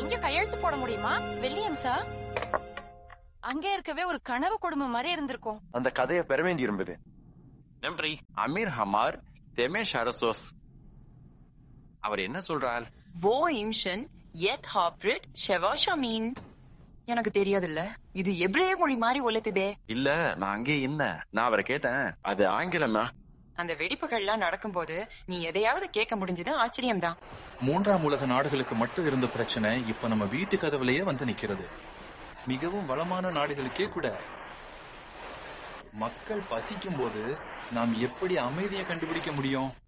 இங்க கையெழுத்து போட முடியுமா வில்லியம்ஸா அங்கே இருக்கவே ஒரு கனவு குடும்பம் மாதிரி இருந்திருக்கும் அந்த கதையை பெற வேண்டியிருந்தது நன்றி அமீர் ஹமார் தெமேஷ் அரசோஸ் அவர் என்ன சொல்றார் Wo Imchen, Yet Hoprit, Shevashamin. எனக்கு தெரியாதுல்ல இது எபிரேய மொழி மாதிரி ஒலத்துதே இல்ல நான் அங்கே என்ன நான் அவரை கேட்டேன் அது ஆங்கிலமா அந்த வெடிப்புகள்லாம் நடக்கும்போது நீ எதையாவது கேட்க முடிஞ்சது ஆச்சரியம்தான் மூன்றாம் உலக நாடுகளுக்கு மட்டும் இருந்த பிரச்சனை இப்ப நம்ம வீட்டு கதவுலயே வந்து நிக்கிறது மிகவும் வளமான நாடுகளுக்கே கூட மக்கள் பசிக்கும் போது நாம் எப்படி அமைதியை கண்டுபிடிக்க முடியும்